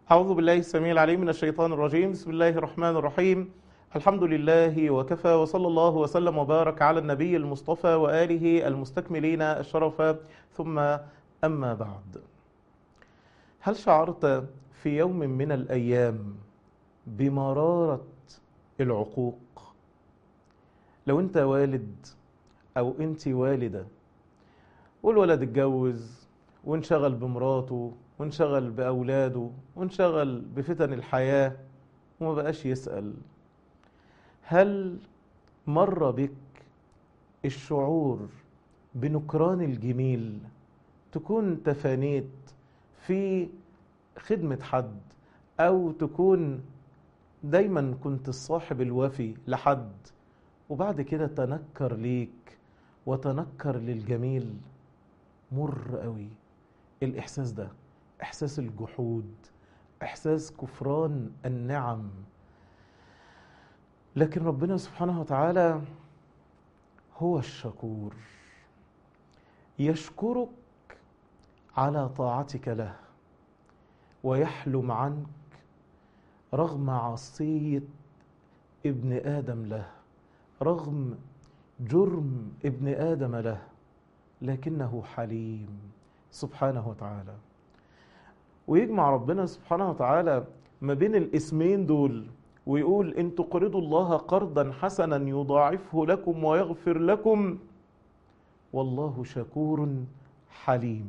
أعوذ بالله السميع العليم من الشيطان الرجيم بسم الله الرحمن الرحيم الحمد لله وكفى وصلى الله وسلم وبارك على النبي المصطفى وآله المستكملين الشرف ثم أما بعد هل شعرت في يوم من الأيام بمرارة العقوق لو أنت والد أو أنت والدة والولد اتجوز وانشغل بمراته وانشغل بأولاده وانشغل بفتن الحياة وما بقاش يسأل هل مر بك الشعور بنكران الجميل تكون تفانيت في خدمة حد أو تكون دايما كنت الصاحب الوفي لحد وبعد كده تنكر ليك وتنكر للجميل مر قوي الإحساس ده إحساس الجحود إحساس كفران النعم لكن ربنا سبحانه وتعالى هو الشكور يشكرك على طاعتك له ويحلم عنك رغم عصية ابن آدم له رغم جرم ابن آدم له لكنه حليم سبحانه وتعالى ويجمع ربنا سبحانه وتعالى ما بين الاسمين دول ويقول ان تقرضوا الله قرضا حسنا يضاعفه لكم ويغفر لكم والله شكور حليم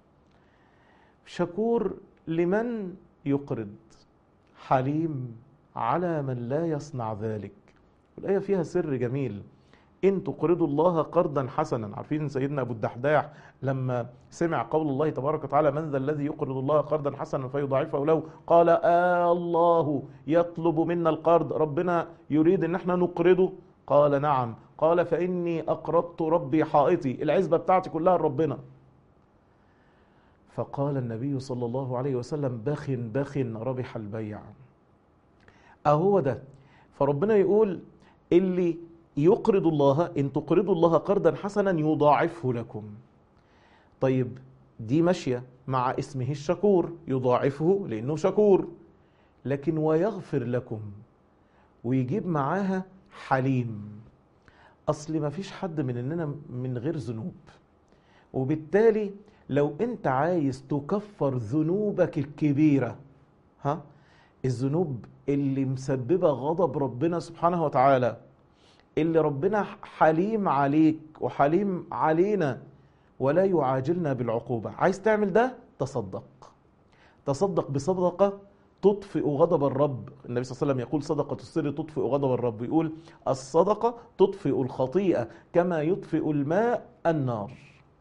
شكور لمن يقرض حليم على من لا يصنع ذلك الآية فيها سر جميل إن تقرضوا الله قرضا حسنا عارفين سيدنا أبو الدحداح لما سمع قول الله تبارك وتعالى من ذا الذي يقرض الله قرضا حسنا فيضاعفه له قال آه الله يطلب منا القرض ربنا يريد ان احنا نقرضه قال نعم قال فإني أقرضت ربي حائطي العزبة بتاعتي كلها لربنا فقال النبي صلى الله عليه وسلم بخ بخ ربح البيع أهو ده فربنا يقول اللي يقرض الله إن تقرضوا الله قرضا حسنا يضاعفه لكم طيب دي ماشية مع اسمه الشكور يضاعفه لأنه شكور لكن ويغفر لكم ويجيب معاها حليم أصل ما فيش حد مننا من غير ذنوب وبالتالي لو أنت عايز تكفر ذنوبك الكبيرة ها الذنوب اللي مسببة غضب ربنا سبحانه وتعالى اللي ربنا حليم عليك وحليم علينا ولا يعاجلنا بالعقوبة عايز تعمل ده تصدق تصدق بصدقة تطفئ غضب الرب النبي صلى الله عليه وسلم يقول صدقة السر تطفئ غضب الرب يقول الصدقة تطفئ الخطيئة كما يطفئ الماء النار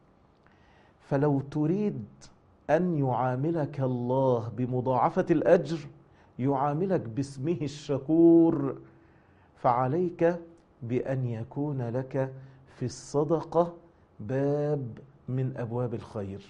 فلو تريد أن يعاملك الله بمضاعفة الأجر يعاملك باسمه الشكور فعليك بأن يكون لك في الصدقة باب من أبواب الخير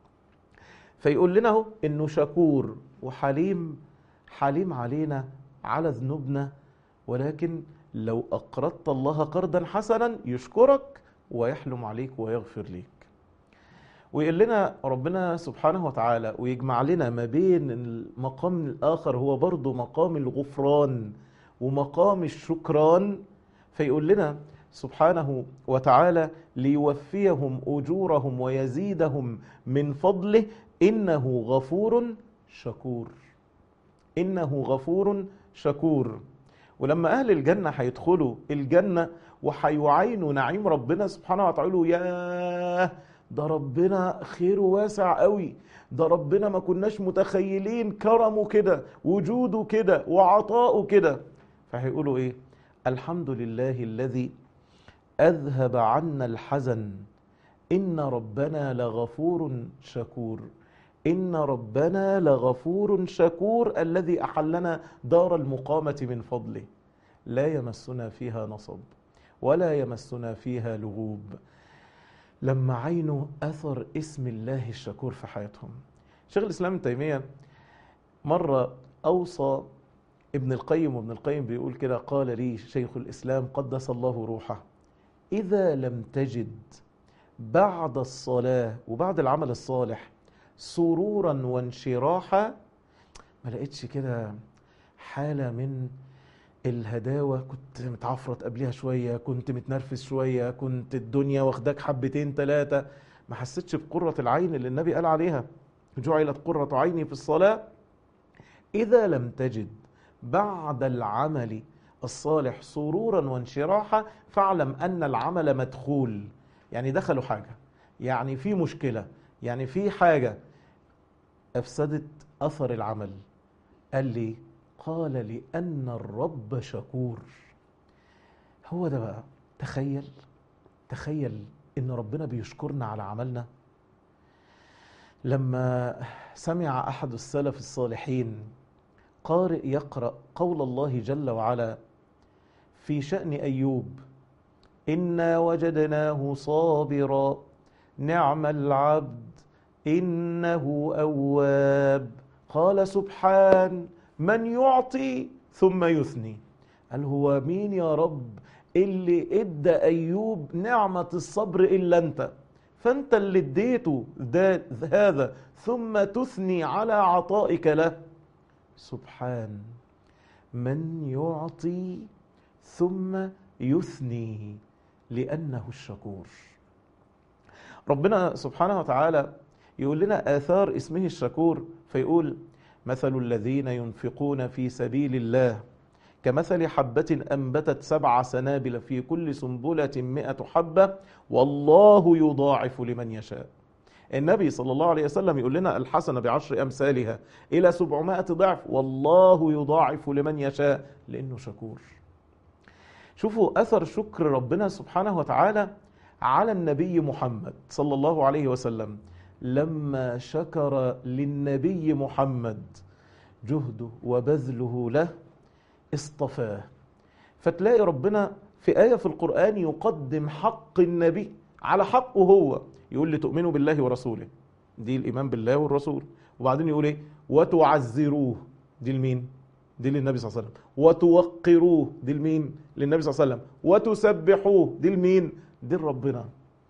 فيقول لنا هو إنه شكور وحليم حليم علينا على ذنوبنا ولكن لو أقرضت الله قرضا حسنا يشكرك ويحلم عليك ويغفر ليك ويقول لنا ربنا سبحانه وتعالى ويجمع لنا ما بين المقام الآخر هو برضه مقام الغفران ومقام الشكران فيقول لنا سبحانه وتعالى ليوفيهم اجورهم ويزيدهم من فضله انه غفور شكور انه غفور شكور ولما اهل الجنه هيدخلوا الجنه وهيعاينوا نعيم ربنا سبحانه وتعالى ياه ده ربنا خيره واسع قوي ده ربنا ما كناش متخيلين كرمه كده وجوده كده وعطاؤه كده فهيقولوا ايه الحمد لله الذي اذهب عنا الحزن ان ربنا لغفور شكور ان ربنا لغفور شكور الذي احلنا دار المقامه من فضله لا يمسنا فيها نصب ولا يمسنا فيها لغوب لما عينوا اثر اسم الله الشكور في حياتهم شيخ الاسلام ابن تيميه مره اوصى ابن القيم وابن القيم بيقول كده قال لي شيخ الإسلام قدس الله روحه إذا لم تجد بعد الصلاة وبعد العمل الصالح سرورا وانشراحا ما لقيتش كده حالة من الهداوة كنت متعفرت قبلها شوية كنت متنرفز شوية كنت الدنيا واخداك حبتين ثلاثة ما حسيتش بقرة العين اللي النبي قال عليها جعلت قرة عيني في الصلاة إذا لم تجد بعد العمل الصالح سرورا وانشراحا فاعلم أن العمل مدخول يعني دخلوا حاجة يعني في مشكلة يعني في حاجة أفسدت أثر العمل قال لي قال لأن الرب شكور هو ده بقى تخيل تخيل إن ربنا بيشكرنا على عملنا لما سمع أحد السلف الصالحين قارئ يقرأ قول الله جل وعلا في شأن أيوب إنا وجدناه صابرا نعم العبد إنه أواب قال سبحان من يعطي ثم يثني قال هو مين يا رب اللي ادى ايوب نعمه الصبر الا انت فانت اللي اديته ده هذا ثم تثني على عطائك له سبحان من يعطي ثم يثني لانه الشكور ربنا سبحانه وتعالى يقول لنا آثار اسمه الشكور فيقول مثل الذين ينفقون في سبيل الله كمثل حبة أنبتت سبع سنابل في كل سنبلة مئة حبة والله يضاعف لمن يشاء النبي صلى الله عليه وسلم يقول لنا الحسنة بعشر أمثالها إلى سبعمائة ضعف والله يضاعف لمن يشاء لأنه شكور شوفوا أثر شكر ربنا سبحانه وتعالى على النبي محمد صلى الله عليه وسلم لما شكر للنبي محمد جهده وبذله له اصطفاه فتلاقي ربنا في آية في القرآن يقدم حق النبي على حقه هو يقول لي تؤمنوا بالله ورسوله دي الإيمان بالله والرسول وبعدين يقول ايه وتعزروه دي لمين دي للنبي صلى الله عليه وسلم وتوقروه دي لمين للنبي صلى الله عليه وسلم وتسبحوه دي لمين دي لربنا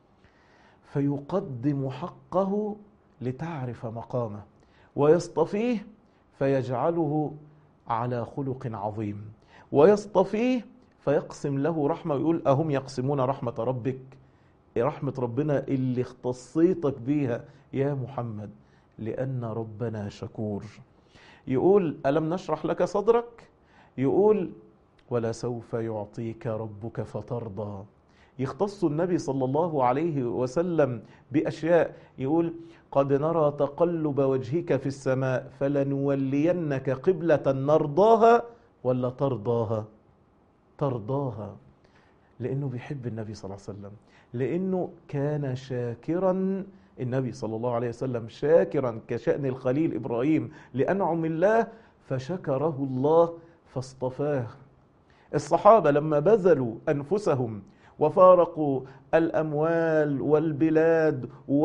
فيقدم حقه لتعرف مقامه ويصطفيه فيجعله على خلق عظيم ويصطفيه فيقسم له رحمه ويقول اهم يقسمون رحمه ربك رحمه ربنا اللي اختصيتك بيها يا محمد لان ربنا شكور يقول الم نشرح لك صدرك يقول ولسوف يعطيك ربك فترضى يختص النبي صلى الله عليه وسلم باشياء يقول قد نرى تقلب وجهك في السماء فلنولينك قبله نرضاها ولا ترضاها ترضاها لانه بيحب النبي صلى الله عليه وسلم لانه كان شاكرا النبي صلى الله عليه وسلم شاكرا كشان الخليل ابراهيم لانعم الله فشكره الله فاصطفاه الصحابه لما بذلوا انفسهم وفارقوا الاموال والبلاد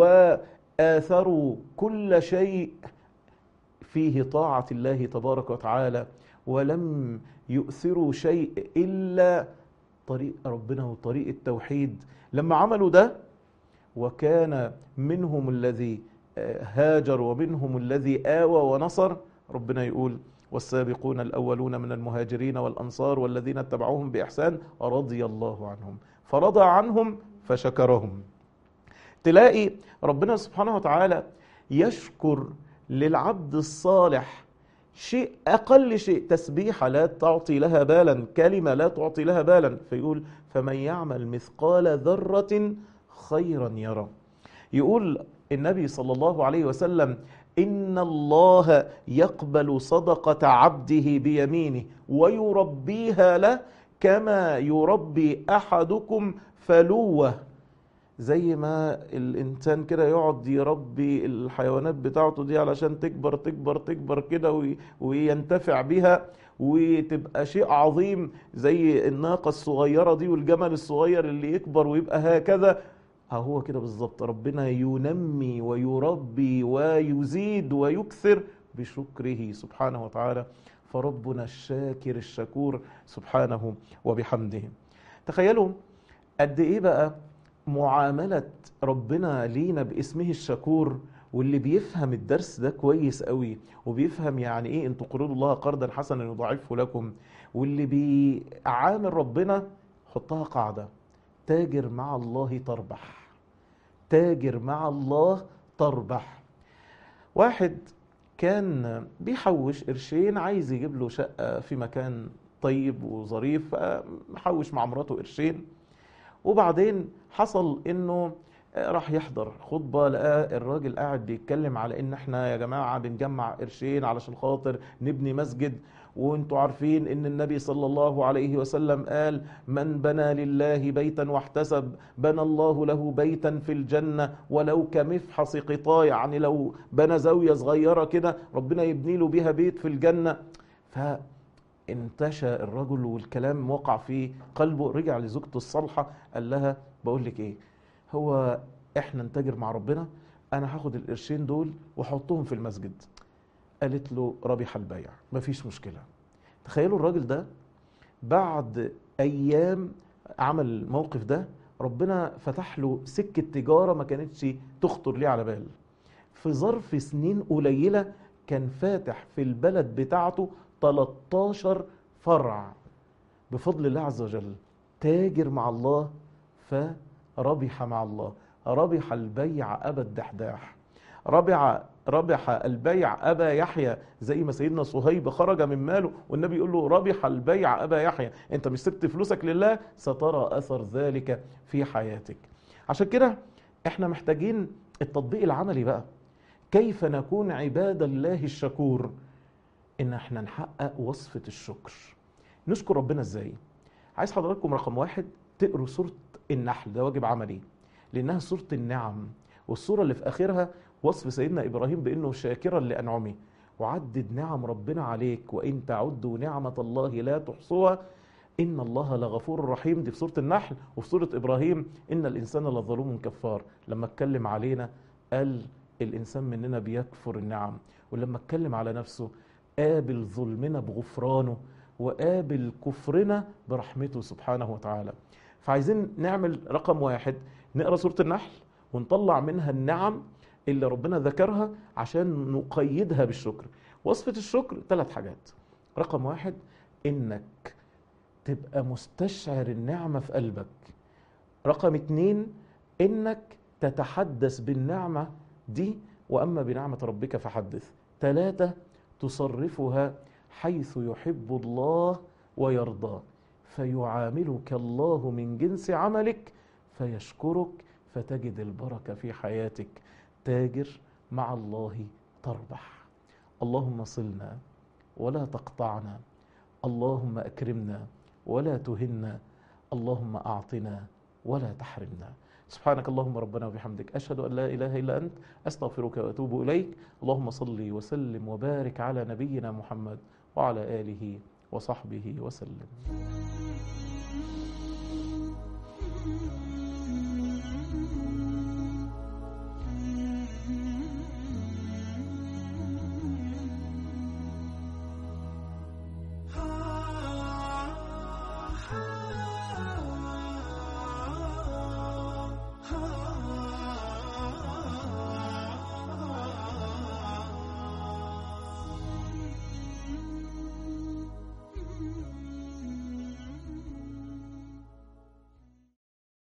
واثروا كل شيء فيه طاعه الله تبارك وتعالى ولم يؤثروا شيء الا طريق ربنا وطريق التوحيد لما عملوا ده وكان منهم الذي هاجر ومنهم الذي آوى ونصر ربنا يقول والسابقون الأولون من المهاجرين والأنصار والذين اتبعوهم بإحسان رضي الله عنهم فرضى عنهم فشكرهم تلاقي ربنا سبحانه وتعالى يشكر للعبد الصالح شيء أقل شيء تسبيحة لا تعطي لها بالا كلمة لا تعطي لها بالا فيقول فمن يعمل مثقال ذرة خيرا يرى يقول النبي صلى الله عليه وسلم إن الله يقبل صدقة عبده بيمينه ويربيها له كما يربي أحدكم فلوة زي ما الإنسان كده يقعد يربي الحيوانات بتاعته دي علشان تكبر تكبر تكبر كده وينتفع بها وتبقى شيء عظيم زي الناقة الصغيرة دي والجمل الصغير اللي يكبر ويبقى هكذا هو كده بالظبط ربنا ينمي ويربي ويزيد ويكثر بشكره سبحانه وتعالى فربنا الشاكر الشكور سبحانه وبحمده تخيلوا قد ايه بقى معاملة ربنا لينا باسمه الشكور واللي بيفهم الدرس ده كويس قوي وبيفهم يعني ايه ان تقرضوا الله قرضا حسنا يضاعفه لكم واللي بيعامل ربنا حطها قاعده تاجر مع الله تربح تاجر مع الله تربح واحد كان بيحوش قرشين عايز يجيب له شقه في مكان طيب وظريف محوش مع مراته قرشين وبعدين حصل انه راح يحضر خطبة لقى الراجل قاعد بيتكلم على ان احنا يا جماعة بنجمع قرشين علشان خاطر نبني مسجد وانتوا عارفين ان النبي صلى الله عليه وسلم قال من بنى لله بيتا واحتسب بنى الله له بيتا في الجنة ولو كمفحص قطاع يعني لو بنى زاوية صغيرة كده ربنا يبني له بيها بيت في الجنة فانتشى الرجل والكلام وقع في قلبه رجع لزوجته الصالحة قال لها بقول لك ايه هو احنا نتاجر مع ربنا انا هاخد القرشين دول واحطهم في المسجد قالت له ربح البيع مفيش مشكله تخيلوا الراجل ده بعد ايام عمل الموقف ده ربنا فتح له سكه تجاره ما كانتش تخطر ليه على بال في ظرف سنين قليله كان فاتح في البلد بتاعته 13 فرع بفضل الله عز وجل تاجر مع الله فربح مع الله ربح البيع أبا الدحداح ربح ربح البيع أبا يحيى زي ما سيدنا صهيب خرج من ماله والنبي يقول له ربح البيع أبا يحيى أنت مش سبت فلوسك لله سترى أثر ذلك في حياتك عشان كده احنا محتاجين التطبيق العملي بقى كيف نكون عباد الله الشكور ان احنا نحقق وصفة الشكر نشكر ربنا ازاي عايز حضراتكم رقم واحد تقروا سورة النحل ده واجب عملي لانها سورة النعم والسورة اللي في اخرها وصف سيدنا ابراهيم بانه شاكرا لانعمه وعدد نعم ربنا عليك وان تعدوا نعمة الله لا تحصوها ان الله لغفور رحيم دي في سورة النحل وفي سورة ابراهيم ان الانسان لظلوم كفار لما اتكلم علينا قال الانسان مننا بيكفر النعم ولما اتكلم على نفسه قابل ظلمنا بغفرانه وقابل كفرنا برحمته سبحانه وتعالى فعايزين نعمل رقم واحد نقرا سوره النحل ونطلع منها النعم اللي ربنا ذكرها عشان نقيدها بالشكر وصفه الشكر ثلاث حاجات رقم واحد انك تبقى مستشعر النعمه في قلبك رقم اتنين انك تتحدث بالنعمه دي واما بنعمه ربك فحدث ثلاثه تصرفها حيث يحب الله ويرضى فيعاملك الله من جنس عملك فيشكرك فتجد البركه في حياتك تاجر مع الله تربح اللهم صلنا ولا تقطعنا اللهم اكرمنا ولا تهنا اللهم اعطنا ولا تحرمنا سبحانك اللهم ربنا وبحمدك أشهد أن لا إله إلا أنت أستغفرك وأتوب إليك اللهم صل وسلم وبارك على نبينا محمد وعلى آله وصحبه وسلم